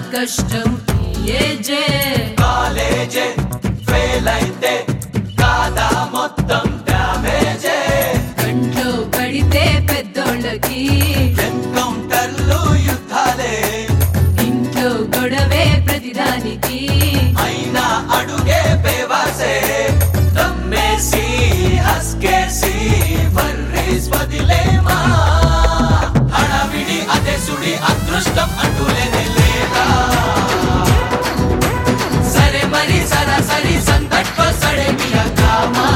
కష్టం ఏజే కాలేజే ఫెయిల్ అయితే కాదా మొత్తం డ్యామేజే కంట్లో పడితే పెద్దోళ్ళకి ఎన్కౌంటర్లు యుద్ధాలే ఇంట్లో గొడవే ప్రతిదానికి అయినా అడుగే బేవాసే దమ్మేసి హస్కేసి వర్రీస్ వదిలేమా హడావిడి అదే సుడి అదృష్టం అంటూలేనే లేదా సరే మరి సరాసరి సందట్లో సడే మియా కామా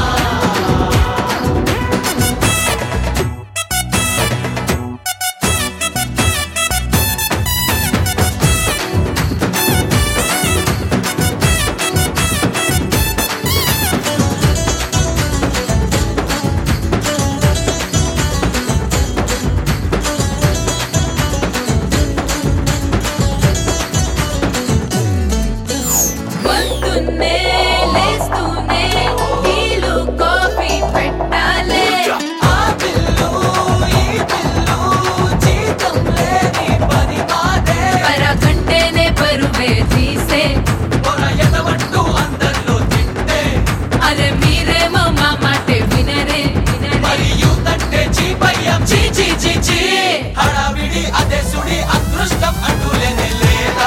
పొద్దున్నే లేస్తూనే టీలు కాఫీ పెట్టాలే ఆ పిల్లు ఈ పిల్లు జీతం లేని పని మాదే అరగంటేనే పరువే తీసే పొర ఎదవంటూ అందరిలో తిట్టే అరే మీరేమో మా మాటే వినరే వినరే మరి యూత్ అంటే చీపయ్యం చీ చీ చీ చీ హడావిడి అదే సుడి అదృష్టం అంటూలేనే లేదా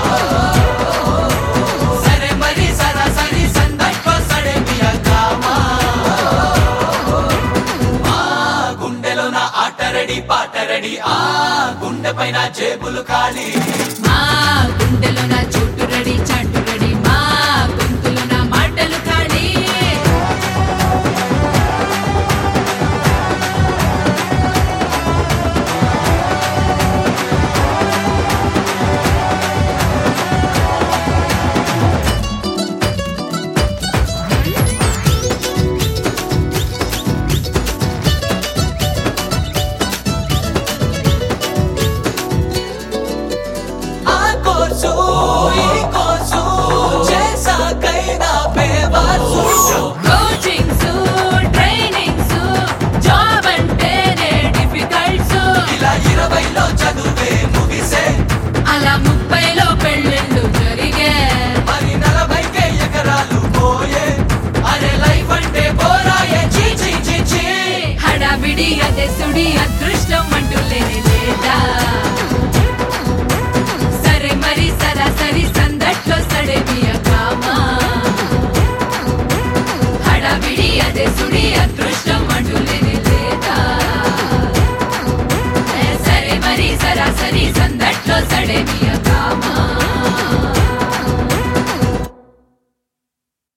సరే మరి సరాసరి సందర్భ సడే మియా కామా ఆ గుండెలో నా ఆట రెడీ పాట రెడీ ఆ గుండె పైన జేబులు ఖాళీ మా గుండెలో నా చోటు రెడీ చాటు రెడీ మా గొంతులో నా మాటలు ఖాళీ ఆ కోర్సు ఈ కోర్సు చేసాకైనా బేవాసు కోచింగ్స్ ట్రైనింగ్స్ జాబ్ అంటేనే డిఫికల్ట్స్ ఇలా ఇరవైలో చదువే ముగిసే అలా ముప్పైలో పెళ్ళిళ్ళు జరిగే మరి నలభైకే ఎకరాలు పోయే అరే లైఫ్ అంటే పోరాయే చీ చీ చీ చీ హడావిడి అదే సుడి అదృష్టం